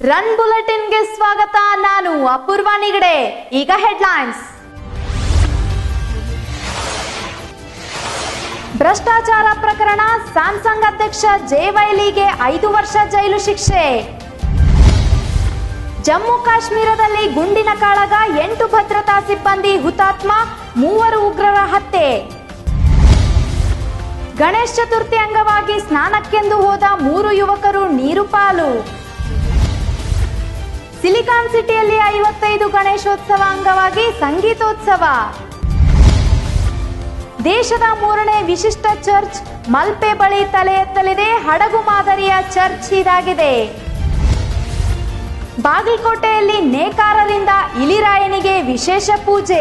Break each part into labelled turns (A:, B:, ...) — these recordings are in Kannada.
A: ರನ್ ಬುಲೆಟಿನ್ಗೆ ಸ್ವಾಗತ ನಾನು ಅಪೂರ್ವ ನಿಗಡೆ ಈಗ ಹೆಡ್ಲೈನ್ಸ್ ಭ್ರಷ್ಟಾಚಾರ ಪ್ರಕರಣ ಸ್ಯಾಮ್ಸಂಗ್ ಅಧ್ಯಕ್ಷ ಜೆ ವೈಲಿಗೆ ಐದು ವರ್ಷ ಜೈಲು ಶಿಕ್ಷೆ ಜಮ್ಮು ಕಾಶ್ಮೀರದಲ್ಲಿ ಗುಂಡಿನ ಕಾಳಗ ಎಂಟು ಭದ್ರತಾ ಸಿಬ್ಬಂದಿ ಹುತಾತ್ಮ ಮೂವರು ಉಗ್ರರ ಹತ್ಯೆ ಗಣೇಶ ಚತುರ್ಥಿ ಅಂಗವಾಗಿ ಸ್ನಾನಕ್ಕೆಂದು ಹೋದ ಮೂರು ಯುವಕರು ನೀರು ಪಾಲು ಸಿಲಿಕಾನ್ ಸಿಟಿಯಲ್ಲಿ ಐವತ್ತೈದು ಗಣೇಶೋತ್ಸವ ಅಂಗವಾಗಿ ಸಂಗೀತೋತ್ಸವ ದೇಶದ ಮೂರನೇ ವಿಶಿಷ್ಟ ಚರ್ಚ್ ಮಲ್ಪೆ ಬಳಿ ತಲೆ ಎತ್ತಲಿದೆ ಹಡಗು ಮಾದರಿಯ ಚರ್ಚ್ ಇದಾಗಿದೆ ಬಾಗಲಕೋಟೆಯಲ್ಲಿ ನೇಕಾರರಿಂದ ಇಲಿರಾಯನಿಗೆ ವಿಶೇಷ ಪೂಜೆ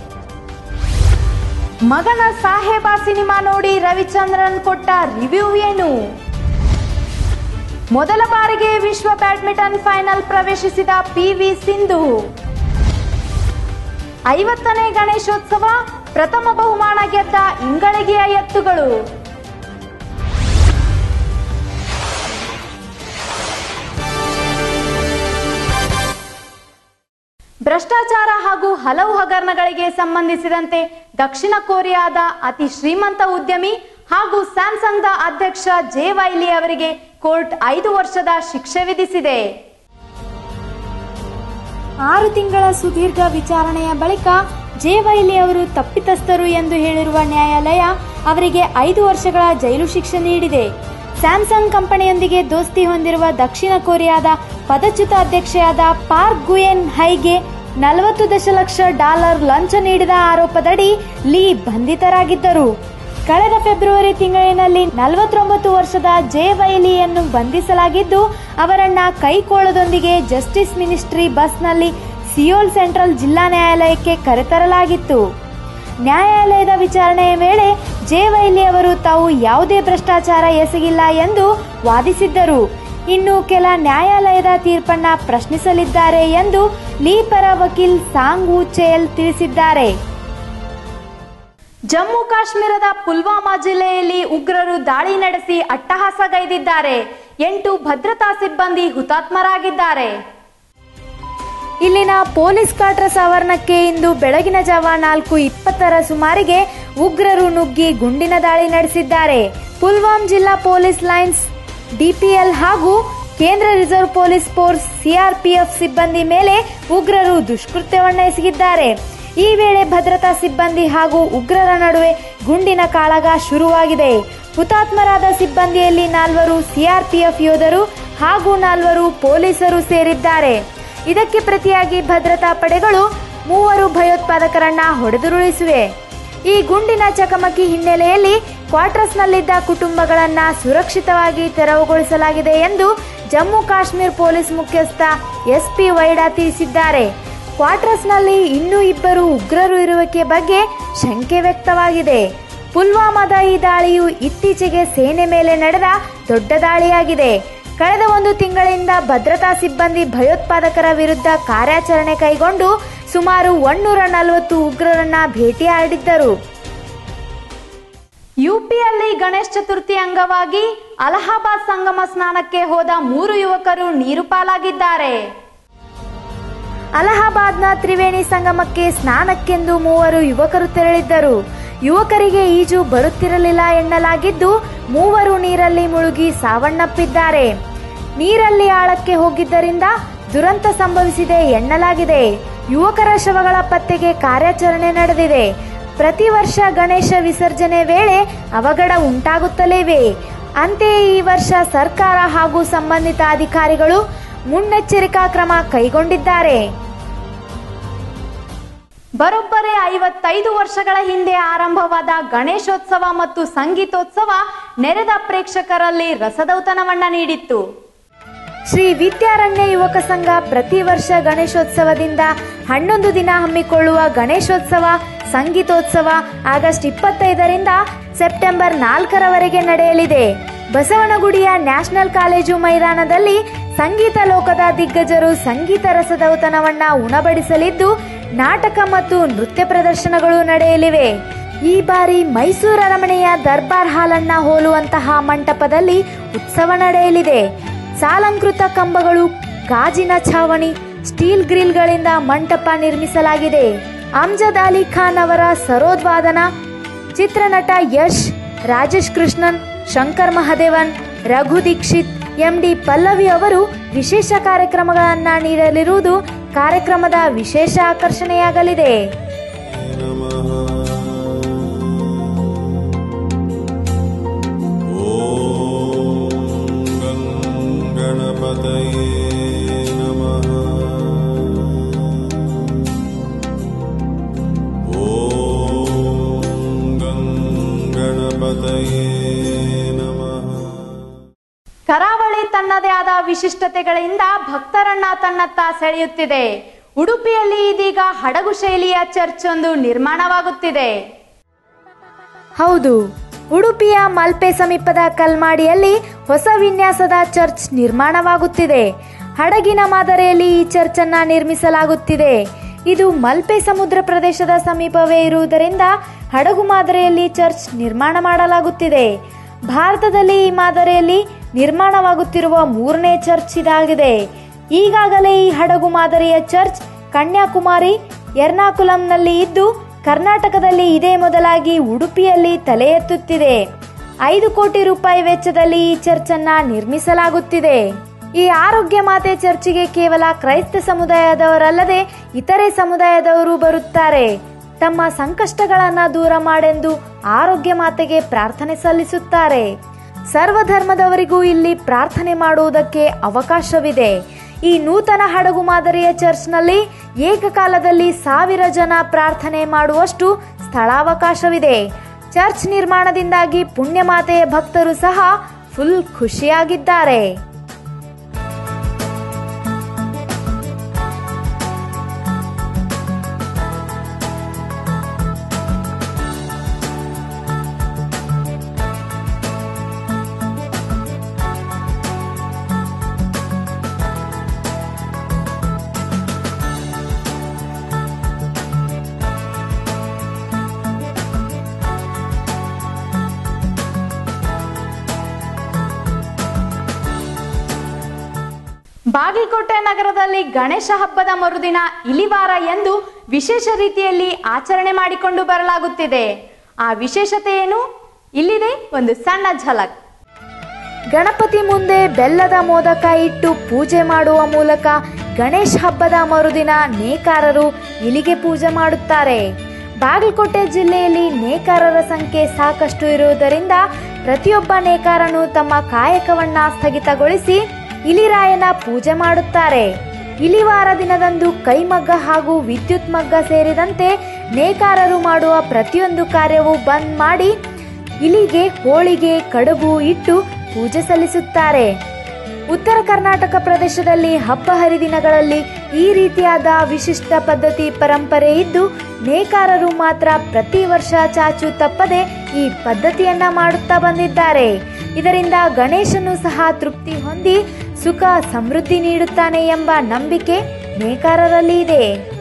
A: ಮಗನ ಸಾಹೇಬ ಸಿನಿಮಾ ನೋಡಿ ರವಿಚಂದ್ರನ್ ಕೊಟ್ಟ ರಿವ್ಯೂ ಏನು ಮೊದಲ ಬಾರಿಗೆ ವಿಶ್ವ ಬ್ಯಾಡ್ಮಿಂಟನ್ ಫೈನಲ್ ಪ್ರವೇಶಿಸಿದ ಪಿ ವಿ ಸಿಂಧು ಐವತ್ತನೇ ಗಣೇಶೋತ್ಸವ ಪ್ರಥಮ ಬಹುಮಾನ ಗೆದ್ದ ಇಂಗಳಿಗೆಯ ಎತ್ತುಗಳು ಭ್ರಷ್ಟಾಚಾರ ಹಾಗೂ ಹಲವು ಹಗರಣಗಳಿಗೆ ಸಂಬಂಧಿಸಿದಂತೆ ದಕ್ಷಿಣ ಕೊರಿಯಾದ ಅತಿ ಶ್ರೀಮಂತ ಉದ್ಯಮಿ ಹಾಗೂ ಸ್ಯಾಮ್ಸಂಗ್ದ ಅಧ್ಯಕ್ಷ ಜೆ ವೈಲಿ ಅವರಿಗೆ ಕೋರ್ಟ್ ಐದು ವರ್ಷದ ಶಿಕ್ಷೆ ವಿಧಿಸಿದೆ ಆರು ತಿಂಗಳ ಸುದೀರ್ಘ ವಿಚಾರಣೆಯ ಬಳಿಕ ಜೆ ವೈಲಿ ಅವರು ತಪ್ಪಿತಸ್ಥರು ಎಂದು ಹೇಳಿರುವ ನ್ಯಾಯಾಲಯ ಅವರಿಗೆ ಐದು ವರ್ಷಗಳ ಜೈಲು ಶಿಕ್ಷೆ ನೀಡಿದೆ ಸ್ಯಾಮ್ಸಂಗ್ ಕಂಪನಿಯೊಂದಿಗೆ ದೋಸ್ತಿ ಹೊಂದಿರುವ ದಕ್ಷಿಣ ಕೊರಿಯಾದ ಪದಚ್ಯುತ ಅಧ್ಯಕ್ಷೆಯಾದ ಪಾರ್ಕ್ ಗುಯೆನ್ ಹೈಗೆ ನಲವತ್ತು ದಶಲಕ್ಷ ಡಾಲರ್ ಲಂಚ ನೀಡಿದ ಆರೋಪದಡಿ ಲೀ ಬಂಧಿತರಾಗಿದ್ದರು ಕಳೆದ ಫೆಬ್ರವರಿ ತಿಂಗಳಿನಲ್ಲಿ ನಲವತ್ತೊಂಬತ್ತು ವರ್ಷದ ಜೆ ವೈಲಿಯನ್ನು ಬಂಧಿಸಲಾಗಿದ್ದು ಅವರನ್ನ ಕೈಕೋಳದೊಂದಿಗೆ ಜಸ್ಟಿಸ್ ಮಿನಿಸ್ಟ್ರಿ ಬಸ್ನಲ್ಲಿ ಸಿಯೋಲ್ ಸೆಂಟ್ರಲ್ ಜಿಲ್ಲಾ ನ್ಯಾಯಾಲಯಕ್ಕೆ ಕರೆತರಲಾಗಿತ್ತು ನ್ಯಾಯಾಲಯದ ವಿಚಾರಣೆಯ ವೇಳೆ ಜೆ ವೈಲಿ ಅವರು ತಾವು ಯಾವುದೇ ಭ್ರಷ್ಟಾಚಾರ ಎಸಗಿಲ್ಲ ಎಂದು ವಾದಿಸಿದ್ದರು ಇನ್ನು ಕೆಲ ನ್ಯಾಯಾಲಯದ ತೀರ್ಪನ್ನ ಪ್ರಶ್ನಿಸಲಿದ್ದಾರೆ ಎಂದು ಲೀ ಪರ ವಕೀಲ್ ಸಾಂಗ್ ವು ಚೇಲ್ ತಿಳಿಸಿದ್ದಾರೆ ಜಮ್ಮು ಕಾಶ್ಮೀರದ ಪುಲ್ವಾಮಾ ಜಿಲ್ಲೆಯಲ್ಲಿ ಉಗ್ರರು ದಾಳಿ ನಡೆಸಿ ಅಟ್ಟಹಾಸಗೈದಿದ್ದಾರೆ ಎಂಟು ಭದ್ರತಾ ಸಿಬ್ಬಂದಿ ಹುತಾತ್ಮರಾಗಿದ್ದಾರೆ ಇಲ್ಲಿನ ಪೊಲೀಸ್ ಕ್ವಾರ್ಟರ್ಸ್ ಆವರಣಕ್ಕೆ ಇಂದು ಬೆಳಗಿನ ಜಾವ ನಾಲ್ಕು ಇಪ್ಪತ್ತರ ಸುಮಾರಿಗೆ ಉಗ್ರರು ನುಗ್ಗಿ ಗುಂಡಿನ ದಾಳಿ ನಡೆಸಿದ್ದಾರೆ ಪುಲ್ವಾಮ್ ಜಿಲ್ಲಾ ಪೊಲೀಸ್ ಲೈನ್ಸ್ ಡಿಪಿಎಲ್ ಹಾಗೂ ಕೇಂದ್ರ ರಿಸರ್ವ್ ಪೊಲೀಸ್ ಫೋರ್ಸ್ ಸಿಆರ್ಪಿಎಫ್ ಸಿಬ್ಬಂದಿ ಮೇಲೆ ಉಗ್ರರು ದುಷ್ಕೃತ್ಯವನ್ನ ಎಸಗಿದ್ದಾರೆ ಈ ವೇಳೆ ಭದ್ರತಾ ಸಿಬ್ಬಂದಿ ಹಾಗೂ ಉಗ್ರರ ನಡುವೆ ಗುಂಡಿನ ಕಾಳಗ ಶುರುವಾಗಿದೆ ಹುತಾತ್ಮರಾದ ಸಿಬ್ಬಂದಿಯಲ್ಲಿ ನಾಲ್ವರು ಸಿಆರ್ಪಿಎಫ್ ಯೋಧರು ಹಾಗೂ ನಾಲ್ವರು ಪೊಲೀಸರು ಸೇರಿದ್ದಾರೆ ಇದಕ್ಕೆ ಪ್ರತಿಯಾಗಿ ಭದ್ರತಾ ಪಡೆಗಳು ಮೂವರು ಭಯೋತ್ಪಾದಕರನ್ನ ಹೊಡೆದುರುಳಿಸಿವೆ ಈ ಗುಂಡಿನ ಚಕಮಕಿ ಹಿನ್ನೆಲೆಯಲ್ಲಿ ಕ್ವಾರ್ಟರ್ಸ್ನಲ್ಲಿದ್ದ ಕುಟುಂಬಗಳನ್ನ ಸುರಕ್ಷಿತವಾಗಿ ತೆರವುಗೊಳಿಸಲಾಗಿದೆ ಎಂದು ಜಮ್ಮು ಕಾಶ್ಮೀರ್ ಪೊಲೀಸ್ ಮುಖ್ಯಸ್ಥ ಎಸ್ಪಿ ವೈಡಾ ತಿಳಿಸಿದ್ದಾರೆ ಕ್ವಾರ್ಟರ್ಸ್ನಲ್ಲಿ ಇನ್ನೂ ಇಬ್ಬರು ಉಗ್ರರು ಇರುವಿಕೆ ಬಗ್ಗೆ ಶಂಕೆ ವ್ಯಕ್ತವಾಗಿದೆ ಪುಲ್ವಾಮಾದ ಈ ದಾಳಿಯು ಇತ್ತೀಚೆಗೆ ಸೇನೆ ಮೇಲೆ ನಡೆದ ದೊಡ್ಡ ದಾಳಿಯಾಗಿದೆ ಕಳೆದ ಒಂದು ತಿಂಗಳಿಂದ ಭದ್ರತಾ ಸಿಬ್ಬಂದಿ ಭಯೋತ್ಪಾದಕರ ವಿರುದ್ಧ ಕಾರ್ಯಾಚರಣೆ ಕೈಗೊಂಡು ಸುಮಾರು ಒನ್ನೂರ ನಲವತ್ತು ಉಗ್ರರನ್ನ ಭೇಟಿಯಾಡಿದ್ದರು ಯುಪಿಯಲ್ಲಿ ಗಣೇಶ ಚತುರ್ಥಿ ಅಂಗವಾಗಿ ಅಲಹಾಬಾದ್ ಸಂಗಮ ಸ್ನಾನಕ್ಕೆ ಹೋದ ಮೂರು ಯುವಕರು ನೀರು ಪಾಲಾಗಿದ್ದಾರೆ ಅಲಹಾಬಾದ್ನ ತ್ರಿವೇಣಿ ಸಂಗಮಕ್ಕೆ ಸ್ನಾನಕ್ಕೆಂದು ಮೂವರು ಯುವಕರು ತೆರಳಿದ್ದರು ಯುವಕರಿಗೆ ಈಜು ಬರುತ್ತಿರಲಿಲ್ಲ ಎನ್ನಲಾಗಿದ್ದು ಮೂವರು ನೀರಲ್ಲಿ ಮುಳುಗಿ ಸಾವನ್ನಪ್ಪಿದ್ದಾರೆ ನೀರಲ್ಲಿ ಆಳಕ್ಕೆ ಹೋಗಿದ್ದರಿಂದ ದುರಂತ ಸಂಭವಿಸಿದೆ ಎನ್ನಲಾಗಿದೆ ಯುವಕರ ಶವಗಳ ಪತ್ತೆಗೆ ಕಾರ್ಯಾಚರಣೆ ನಡೆದಿದೆ ಪ್ರತಿ ವರ್ಷ ಗಣೇಶ ವಿಸರ್ಜನೆ ವೇಳೆ ಅವಘಡ ಉಂಟಾಗುತ್ತಲೇ ಇವೆ ಅಂತೆಯೇ ಈ ವರ್ಷ ಸರ್ಕಾರ ಹಾಗೂ ಸಂಬಂಧಿತ ಅಧಿಕಾರಿಗಳು ಮುನ್ನೆಚ್ಚರಿಕಾ ಕ್ರಮ ಕೈಗೊಂಡಿದ್ದಾರೆ ಬರೋಬ್ಬರಿ ಐವತ್ತೈದು ವರ್ಷಗಳ ಹಿಂದೆ ಆರಂಭವಾದ ಗಣೇಶೋತ್ಸವ ಮತ್ತು ಸಂಗೀತೋತ್ಸವ ನೆರೆದ ಪ್ರೇಕ್ಷಕರಲ್ಲಿ ರಸದೌತಣವನ್ನ ನೀಡಿತ್ತು ಶ್ರೀ ವಿದ್ಯಾರಣ್ಯ ಯುವಕ ಸಂಘ ಪ್ರತಿ ವರ್ಷ ಗಣೇಶೋತ್ಸವದಿಂದ ಹನ್ನೊಂದು ದಿನ ಹಮ್ಮಿಕೊಳ್ಳುವ ಗಣೇಶೋತ್ಸವ ಸಂಗೀತೋತ್ಸವ ಆಗಸ್ಟ್ ಇಪ್ಪತ್ತೈದರಿಂದ ಸೆಪ್ಟೆಂಬರ್ ನಾಲ್ಕರವರೆಗೆ ನಡೆಯಲಿದೆ ಬಸವನಗುಡಿಯ ನ್ಯಾಷನಲ್ ಕಾಲೇಜು ಮೈದಾನದಲ್ಲಿ ಸಂಗೀತ ಲೋಕದ ದಿಗ್ಗಜರು ಸಂಗೀತ ರಸದೌತಣವನ್ನ ಉಣಬಡಿಸಲಿದ್ದು ನಾಟಕ ಮತ್ತು ನೃತ್ಯ ಪ್ರದರ್ಶನಗಳು ನಡೆಯಲಿವೆ ಈ ಬಾರಿ ಮೈಸೂರು ಅರಮನೆಯ ದರ್ಬಾರ್ ಹಾಲನ್ನ ಹೋಲುವಂತಹ ಮಂಟಪದಲ್ಲಿ ಉತ್ಸವ ನಡೆಯಲಿದೆ ಸಾಲಂಕೃತ ಕಂಬಗಳು ಗಾಜಿನ ಛಾವಣಿ ಸ್ಟೀಲ್ ಗ್ರಿಲ್ಗಳಿಂದ ಮಂಟಪ ನಿರ್ಮಿಸಲಾಗಿದೆ ಅಮ್ಜದ್ ಅಲಿ ಖಾನ್ ಅವರ ಸರೋದ್ವಾದನ ಚಿತ್ರನಟ ಯಶ್ ರಾಜೇಶ್ ಕೃಷ್ಣನ್ ಶಂಕರ್ ಮಹದೇವನ್ ರಘು ದೀಕ್ಷಿತ್ ಎಂಡಿ ಪಲ್ಲವಿ ಅವರು ವಿಶೇಷ ಕಾರ್ಯಕ್ರಮಗಳನ್ನ ನೀಡಲಿರುವುದು ಕಾರ್ಯಕ್ರಮದ ವಿಶೇಷ ಆಕರ್ಷಣೆಯಾಗಲಿದೆ
B: ॐ गं गणपतये नमः ॐ गं गणपतये नमः
A: ಕರಾವಳಿ ತನ್ನದೇ ಆದ ವಿಶಿಷ್ಟತೆಗಳಿಂದ ಭಕ್ತರನ್ನ ತನ್ನತ್ತ ಸೆಳೆಯುತ್ತಿದೆ ಉಡುಪಿಯಲ್ಲಿ ಇದೀಗ ಹಡಗು ಶೈಲಿಯ ಚರ್ಚ್ ಒಂದು ನಿರ್ಮಾಣವಾಗುತ್ತಿದೆ ಹೌದು ಉಡುಪಿಯ ಮಲ್ಪೆ ಸಮೀಪದ ಕಲ್ಮಾಡಿಯಲ್ಲಿ ಹೊಸ ವಿನ್ಯಾಸದ ಚರ್ಚ್ ನಿರ್ಮಾಣವಾಗುತ್ತಿದೆ ಹಡಗಿನ ಮಾದರಿಯಲ್ಲಿ ಈ ಚರ್ಚ್ ಅನ್ನ ನಿರ್ಮಿಸಲಾಗುತ್ತಿದೆ ಇದು ಮಲ್ಪೆ ಸಮುದ್ರ ಪ್ರದೇಶದ ಸಮೀಪವೇ ಇರುವುದರಿಂದ ಹಡಗು ಮಾದರಿಯಲ್ಲಿ ಚರ್ಚ್ ನಿರ್ಮಾಣ ಮಾಡಲಾಗುತ್ತಿದೆ ಭಾರತದಲ್ಲಿ ಈ ಮಾದರಿಯಲ್ಲಿ ನಿರ್ಮಾಣವಾಗುತ್ತಿರುವ ಮೂರನೇ ಚರ್ಚ್ ಇದಾಗಿದೆ ಈಗಾಗಲೇ ಈ ಹಡಗು ಮಾದರಿಯ ಚರ್ಚ್ ಕನ್ಯಾಕುಮಾರಿ ಎರ್ನಾಕುಲಂನಲ್ಲಿ ಇದ್ದು ಕರ್ನಾಟಕದಲ್ಲಿ ಇದೇ ಮೊದಲಾಗಿ ಉಡುಪಿಯಲ್ಲಿ ತಲೆ ಎತ್ತುತ್ತಿದೆ ಐದು ಕೋಟಿ ರೂಪಾಯಿ ವೆಚ್ಚದಲ್ಲಿ ಈ ಚರ್ಚ್ ಅನ್ನ ನಿರ್ಮಿಸಲಾಗುತ್ತಿದೆ ಈ ಆರೋಗ್ಯ ಮಾತೆ ಚರ್ಚಿಗೆ ಕೇವಲ ಕ್ರೈಸ್ತ ಸಮುದಾಯದವರಲ್ಲದೆ ಇತರೆ ಸಮುದಾಯದವರು ಬರುತ್ತಾರೆ ತಮ್ಮ ಸಂಕಷ್ಟಗಳನ್ನ ದೂರ ಮಾಡೆಂದು ಆರೋಗ್ಯ ಮಾತೆಗೆ ಪ್ರಾರ್ಥನೆ ಸಲ್ಲಿಸುತ್ತಾರೆ ಸರ್ವಧರ್ಮದವರಿಗೂ ಇಲ್ಲಿ ಪ್ರಾರ್ಥನೆ ಮಾಡುವುದಕ್ಕೆ ಅವಕಾಶವಿದೆ ಈ ನೂತನ ಹಡಗು ಮಾದರಿಯ ಚರ್ಚ್ನಲ್ಲಿ ಏಕಕಾಲದಲ್ಲಿ ಸಾವಿರ ಜನ ಪ್ರಾರ್ಥನೆ ಮಾಡುವಷ್ಟು ಸ್ಥಳಾವಕಾಶವಿದೆ ಚರ್ಚ್ ನಿರ್ಮಾಣದಿಂದಾಗಿ ಪುಣ್ಯಮಾತೆಯ ಭಕ್ತರು ಸಹ ಫುಲ್ ಖುಷಿಯಾಗಿದ್ದಾರೆ ಬಾಗಲಕೋಟೆ ನಗರದಲ್ಲಿ ಗಣೇಶ ಹಬ್ಬದ ಮರುದಿನ ಇಲಿವಾರ ಎಂದು ವಿಶೇಷ ರೀತಿಯಲ್ಲಿ ಆಚರಣೆ ಮಾಡಿಕೊಂಡು ಬರಲಾಗುತ್ತಿದೆ ಆ ವಿಶೇಷತೆ ಏನು ಇಲ್ಲಿದೆ ಒಂದು ಸಣ್ಣ ಝಲಕ್ ಗಣಪತಿ ಮುಂದೆ ಬೆಲ್ಲದ ಮೋದಕ ಇಟ್ಟು ಪೂಜೆ ಮಾಡುವ ಮೂಲಕ ಗಣೇಶ್ ಹಬ್ಬದ ಮರುದಿನ ನೇಕಾರರು ಇಲಿಗೆ ಪೂಜೆ ಮಾಡುತ್ತಾರೆ ಬಾಗಲಕೋಟೆ ಜಿಲ್ಲೆಯಲ್ಲಿ ನೇಕಾರರ ಸಂಖ್ಯೆ ಸಾಕಷ್ಟು ಇರುವುದರಿಂದ ಪ್ರತಿಯೊಬ್ಬ ನೇಕಾರನು ತಮ್ಮ ಕಾಯಕವನ್ನ ಸ್ಥಗಿತಗೊಳಿಸಿ ಇಲಿರಾಯನ ಪೂಜೆ ಮಾಡುತ್ತಾರೆ ಇಲಿವಾರ ದಿನದಂದು ಕೈಮಗ್ಗ ಹಾಗೂ ವಿದ್ಯುತ್ ಮಗ್ಗ ಸೇರಿದಂತೆ ನೇಕಾರರು ಮಾಡುವ ಪ್ರತಿಯೊಂದು ಕಾರ್ಯವು ಬಂದ್ ಮಾಡಿ ಇಲಿಗೆ ಹೋಳಿಗೆ ಕಡುಬು ಇಟ್ಟು ಪೂಜೆ ಸಲ್ಲಿಸುತ್ತಾರೆ ಉತ್ತರ ಕರ್ನಾಟಕ ಪ್ರದೇಶದಲ್ಲಿ ಹಬ್ಬ ಹರಿದಿನಗಳಲ್ಲಿ ಈ ರೀತಿಯಾದ ವಿಶಿಷ್ಟ ಪದ್ಧತಿ ಪರಂಪರೆ ಇದ್ದು ನೇಕಾರರು ಮಾತ್ರ ಪ್ರತಿ ವರ್ಷ ಚಾಚು ತಪ್ಪದೆ ಈ ಪದ್ಧತಿಯನ್ನ ಮಾಡುತ್ತಾ ಬಂದಿದ್ದಾರೆ ಇದರಿಂದ ಗಣೇಶನು ಸಹ ತೃಪ್ತಿ ಹೊಂದಿ ಸುಖ ಸಮೃದ್ಧಿ ನೀಡುತ್ತಾನೆ ಎಂಬ ನಂಬಿಕೆ ನೇಕಾರರಲ್ಲಿ ಇದೆ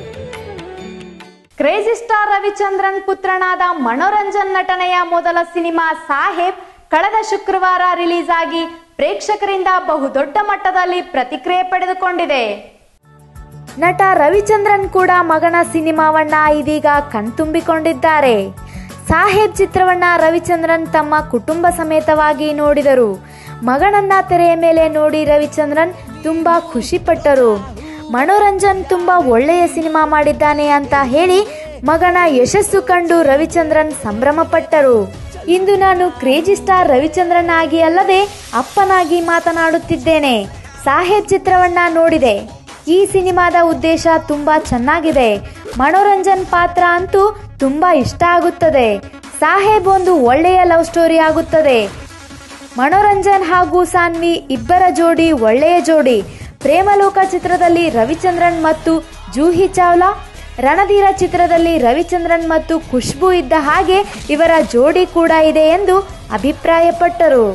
A: ಕ್ರೇಜಿ ಸ್ಟಾರ್ ರವಿಚಂದ್ರನ್ ಪುತ್ರನಾದ ಮನೋರಂಜನ್ ನಟನೆಯ ಮೊದಲ ಸಿನಿಮಾ ಸಾಹೇಬ್ ಕಳೆದ ಶುಕ್ರವಾರ ರಿಲೀಸ್ ಆಗಿ ಪ್ರೇಕ್ಷಕರಿಂದ ಬಹುದೊಡ್ಡ ಮಟ್ಟದಲ್ಲಿ ಪ್ರತಿಕ್ರಿಯೆ ಪಡೆದುಕೊಂಡಿದೆ ನಟ ರವಿಚಂದ್ರನ್ ಕೂಡ ಮಗನ ಸಿನಿಮಾವನ್ನ ಇದೀಗ ಕಣ್ತುಂಬಿಕೊಂಡಿದ್ದಾರೆ ಸಾಹೇಬ್ ಚಿತ್ರವನ್ನ ರವಿಚಂದ್ರನ್ ತಮ್ಮ ಕುಟುಂಬ ಸಮೇತವಾಗಿ ನೋಡಿದರು ಮಗನನ್ನ ತೆರೆಯ ಮೇಲೆ ನೋಡಿ ರವಿಚಂದ್ರನ್ ತುಂಬಾ ಖುಷಿಪಟ್ಟರು ಮನೋರಂಜನ್ ತುಂಬಾ ಒಳ್ಳೆಯ ಸಿನಿಮಾ ಮಾಡಿದ್ದಾನೆ ಅಂತ ಹೇಳಿ ಮಗನ ಯಶಸ್ಸು ಕಂಡು ರವಿಚಂದ್ರನ್ ಸಂಭ್ರಮಪಟ್ಟರು ಇಂದು ನಾನು ಕ್ರೇಜಿ ಸ್ಟಾರ್ ರವಿಚಂದ್ರನ್ ಆಗಿ ಅಲ್ಲದೆ ಅಪ್ಪನಾಗಿ ಮಾತನಾಡುತ್ತಿದ್ದೇನೆ ಸಾಹೇಬ್ ಚಿತ್ರವನ್ನ ನೋಡಿದೆ ಈ ಸಿನಿಮಾದ ಉದ್ದೇಶ ತುಂಬಾ ಚೆನ್ನಾಗಿದೆ ಮನೋರಂಜನ್ ಪಾತ್ರ ಅಂತೂ ತುಂಬಾ ಇಷ್ಟ ಆಗುತ್ತದೆ ಸಾಹೇಬ್ ಒಂದು ಒಳ್ಳೆಯ ಲವ್ ಸ್ಟೋರಿ ಆಗುತ್ತದೆ ಮನೋರಂಜನ್ ಹಾಗೂ ಸಾನ್ವಿ ಇಬ್ಬರ ಜೋಡಿ ಒಳ್ಳೆಯ ಜೋಡಿ ಪ್ರೇಮಲೋಕ ಚಿತ್ರದಲ್ಲಿ ರವಿಚಂದ್ರನ್ ಮತ್ತು ಜೂಹಿ ಚಾವ್ಲಾ ರಣಧೀರ ಚಿತ್ರದಲ್ಲಿ ರವಿಚಂದ್ರನ್ ಮತ್ತು ಖುಷ್ಬು ಇದ್ದ ಹಾಗೆ ಇವರ ಜೋಡಿ ಕೂಡ ಇದೆ ಎಂದು ಅಭಿಪ್ರಾಯಪಟ್ಟರು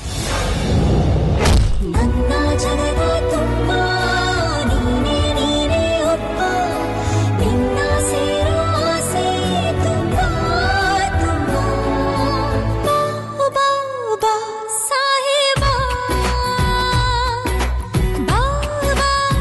C: ನನ್ನ ಜಗದ ತುಂಬ ನೀನೇ ನೀನೇ ಒಬ್ಬ ನಿನ್ನ ಸೇರೋ ಆಸೆ ತುಂಬ ತುಂಬ ಬಾ ಬಾ ಸಾಹೇಬ ಬಾ ಬಾ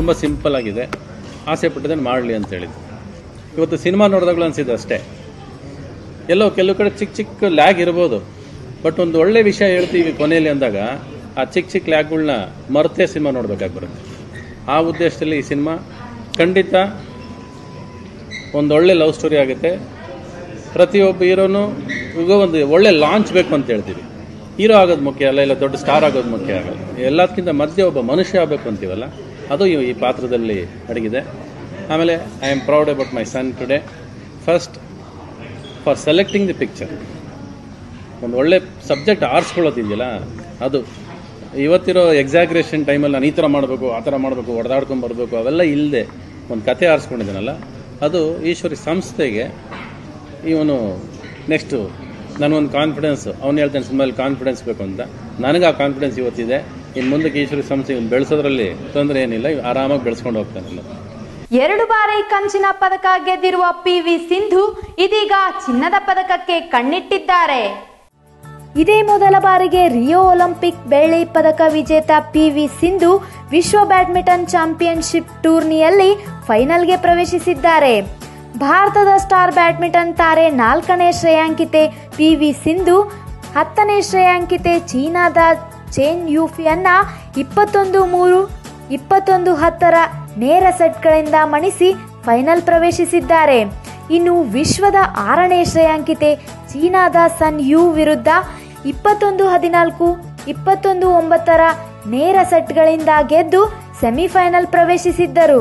D: ತುಂಬ ಸಿಂಪಲ್ ಆಗಿದೆ ಆಸೆ ಪಟ್ಟಿದ್ದನ್ನು ಮಾಡಲಿ ಅಂತ ಹೇಳಿದ್ದು ಇವತ್ತು ಸಿನಿಮಾ ನೋಡಿದಾಗಲೂ ಅನಿಸಿದೆ ಅಷ್ಟೇ ಎಲ್ಲೋ ಕೆಲವು ಕಡೆ ಚಿಕ್ಕ ಚಿಕ್ಕ ಲ್ಯಾಗ್ ಇರ್ಬೋದು ಬಟ್ ಒಂದು ಒಳ್ಳೆ ವಿಷಯ ಹೇಳ್ತೀವಿ ಕೊನೆಯಲ್ಲಿ ಅಂದಾಗ ಆ ಚಿಕ್ಕ ಚಿಕ್ಕ ಲ್ಯಾಗ್ಗಳನ್ನ ಮರೆತೇ ಸಿನಿಮಾ ನೋಡ್ಬೇಕಾಗಿ ಬರುತ್ತೆ ಆ ಉದ್ದೇಶದಲ್ಲಿ ಈ ಸಿನಿಮಾ ಖಂಡಿತ ಒಂದು ಒಳ್ಳೆ ಲವ್ ಸ್ಟೋರಿ ಆಗುತ್ತೆ ಪ್ರತಿಯೊಬ್ಬ ಹೀರೋನು ಈಗ ಒಂದು ಒಳ್ಳೆ ಲಾಂಚ್ ಬೇಕು ಅಂತ ಹೇಳ್ತೀವಿ ಹೀರೋ ಆಗೋದು ಮುಖ್ಯ ಅಲ್ಲ ಇಲ್ಲ ದೊಡ್ಡ ಸ್ಟಾರ್ ಆಗೋದು ಮುಖ್ಯ ಆಗಲ್ಲ ಎಲ್ಲದಕ್ಕಿಂತ ಮಧ್ಯೆ ಒಬ್ಬ ಮನುಷ್ಯ ಆಗಬೇಕು ಅಂತೀವಲ್ಲ ಅದು ಈ ಈ ಪಾತ್ರದಲ್ಲಿ ಅಡಗಿದೆ ಆಮೇಲೆ I am proud about my son today first for selecting the picture ಒಂದು ಒಳ್ಳೆ ಸಬ್ಜೆಕ್ಟ್ ಆರಿಸ್ಕೊಳ್ಳೋದಿದೆಯಲ್ಲ ಅದು ಇವತ್ತಿರೋ ಎಕ್ಸಾಗ್ರೇಷನ್ ಟೈಮಲ್ಲಿ ನಾನು ಈ ಥರ ಮಾಡಬೇಕು ಆ ಥರ ಮಾಡಬೇಕು ಹೊಡೆದಾಡ್ಕೊಂಡು ಬರಬೇಕು ಅವೆಲ್ಲ ಇಲ್ಲದೆ ಒಂದು ಕತೆ ಆರಿಸ್ಕೊಂಡಿದ್ದಾನಲ್ಲ ಅದು ಈಶ್ವರಿ ಸಂಸ್ಥೆಗೆ ಇವನು ನೆಕ್ಸ್ಟು ನನಗೊಂದು ಕಾನ್ಫಿಡೆನ್ಸ್ ಅವ್ನು ಹೇಳ್ತಾನೆ ಸಿನಿಮಾಲಿ ಕಾನ್ಫಿಡೆನ್ಸ್ ಬೇಕು ಅಂತ ನನಗೆ ಆ ಕಾನ್ಫಿಡೆನ್ಸ್ ಇವತ್ತಿದೆ ಇನ್ನು ಮುಂದಕ್ಕೆ ಈಶ್ವರಿ ಸಂಸ್ಥೆ ಇವನು ಬೆಳೆಸೋದ್ರಲ್ಲಿ ತೊಂದರೆ ಏನಿಲ್ಲ ಇವ್ನು ಆರಾಮಾಗಿ ಬೆಳೆಸ್ಕೊಂಡು ಹೋಗ್ತಾನಲ್ಲ
A: ಎರಡು ಬಾರಿ ಕಂಚಿನ ಪದಕ ಗೆದ್ದಿರುವ ಪಿ ವಿ ಸಿಂಧು ಇದೀಗ ಚಿನ್ನದ ಪದಕಕ್ಕೆ ಕಣ್ಣಿಟ್ಟಿದ್ದಾರೆ ಇದೇ ಮೊದಲ ಬಾರಿಗೆ ರಿಯೋ ಒಲಿಂಪಿಕ್ ಬೆಳ್ಳಿ ಪದಕ ವಿಜೇತ ಪಿ ವಿ ಸಿಂಧು ವಿಶ್ವ ಬ್ಯಾಡ್ಮಿಂಟನ್ ಚಾಂಪಿಯನ್ಶಿಪ್ ಟೂರ್ನಿಯಲ್ಲಿ ಫೈನಲ್ಗೆ ಪ್ರವೇಶಿಸಿದ್ದಾರೆ ಭಾರತದ ಸ್ಟಾರ್ ಬ್ಯಾಡ್ಮಿಂಟನ್ ತಾರೆ ನಾಲ್ಕನೇ ಶ್ರೇಯಾಂಕಿತೆ ಪಿ ವಿ ಸಿಂಧು ಹತ್ತನೇ ಶ್ರೇಯಾಂಕಿತೆ ಚೀನಾದ ಚೇನ್ ಯೂಫಿಯನ್ನ ಇಪ್ಪತ್ತೊಂದು ಮೂರು ಇಪ್ಪತ್ತೊಂದು ಹತ್ತರ ನೇರ ಸೆಟ್ಗಳಿಂದ ಮಣಿಸಿ ಫೈನಲ್ ಪ್ರವೇಶಿಸಿದ್ದಾರೆ ಇನ್ನು ವಿಶ್ವದ ಆರನೇ ಶ್ರೇಯಾಂಕಿತೆ ಚೀನಾದ ಸನ್ ಯು ವಿರುದ್ಧ ಇಪ್ಪತ್ತೊಂದು ಹದಿನಾಲ್ಕು ಇಪ್ಪತ್ತೊಂದು ಒಂಬತ್ತರ ನೇರ ಸೆಟ್ಗಳಿಂದ ಗೆದ್ದು ಸೆಮಿಫೈನಲ್ ಪ್ರವೇಶಿಸಿದ್ದರು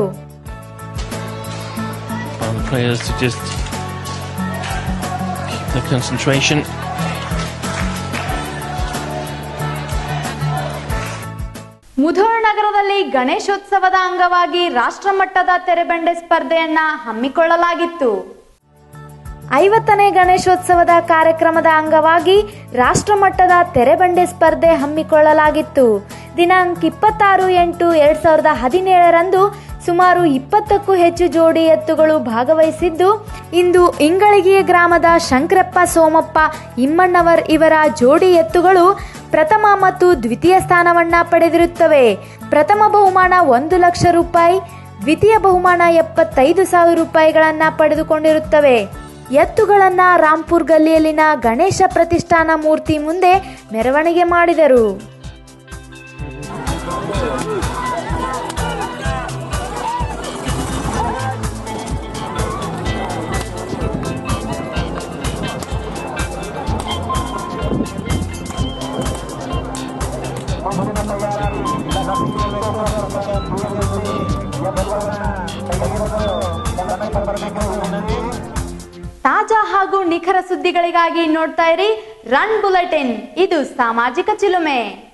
E: All the players to just keep their concentration.
A: Mudhol ನಗರದಲ್ಲಿ ಗಣೇಶೋತ್ಸವದ ಅಂಗವಾಗಿ ರಾಷ್ಟ್ರಮಟ್ಟದ ತೆರೆಬಂಡೆ ಸ್ಪರ್ಧೆಯನ್ನ ಹಮ್ಮಿಕೊಳ್ಳಲಾಗಿತ್ತು ಐವತ್ತನೇ ಗಣೇಶೋತ್ಸವದ ಕಾರ್ಯಕ್ರಮದ ಅಂಗವಾಗಿ ರಾಷ್ಟ್ರಮಟ್ಟದ ತೆರೆಬಂಡೆ ಸ್ಪರ್ಧೆ ಹಮ್ಮಿಕೊಳ್ಳಲಾಗಿತ್ತು ದಿನಾಂಕ ಇಪ್ಪತ್ತಾರು ಎಂಟು ಎರಡ್ ಸಾವಿರದ ಹದಿನೇಳರಂದು ಸುಮಾರು ಇಪ್ಪತ್ತಕ್ಕೂ ಹೆಚ್ಚು ಜೋಡಿ ಎತ್ತುಗಳು ಭಾಗವಹಿಸಿದ್ದು ಇಂದು ಇಂಗಳಿಗೆಯ ಗ್ರಾಮದ ಶಂಕರಪ್ಪ ಸೋಮಪ್ಪ ಇಮ್ಮಣ್ಣವರ್ ಇವರ ಜೋಡಿ ಎತ್ತುಗಳು ಪ್ರಥಮ ಮತ್ತು ದ್ವಿತೀಯ ಸ್ಥಾನವನ್ನ ಪಡೆದಿರುತ್ತವೆ ಪ್ರಥಮ ಬಹುಮಾನ ಒಂದು ಲಕ್ಷ ರೂಪಾಯಿ ದ್ವಿತೀಯ ಬಹುಮಾನ ಎಪ್ಪತ್ತೈದು ಸಾವಿರ ರೂಪಾಯಿಗಳನ್ನ ಪಡೆದುಕೊಂಡಿರುತ್ತವೆ ಎತ್ತುಗಳನ್ನ ರಾಂಪುರ್ ಗಲ್ಲಿಯಲ್ಲಿನ ಗಣೇಶ ಪ್ರತಿಷ್ಠಾನ ಮೂರ್ತಿ ಮುಂದೆ ಮೆರವಣಿಗೆ ಮಾಡಿದರು ತಾಜಾ ಹಾಗೂ ನಿಖರ ಸುದ್ದಿಗಳಿಗಾಗಿ ನೋಡ್ತಾ ಇರಿ ರನ್ ಬುಲೆಟಿನ್ ಇದು ಸಾಮಾಜಿಕ ಚಿಲುಮೆ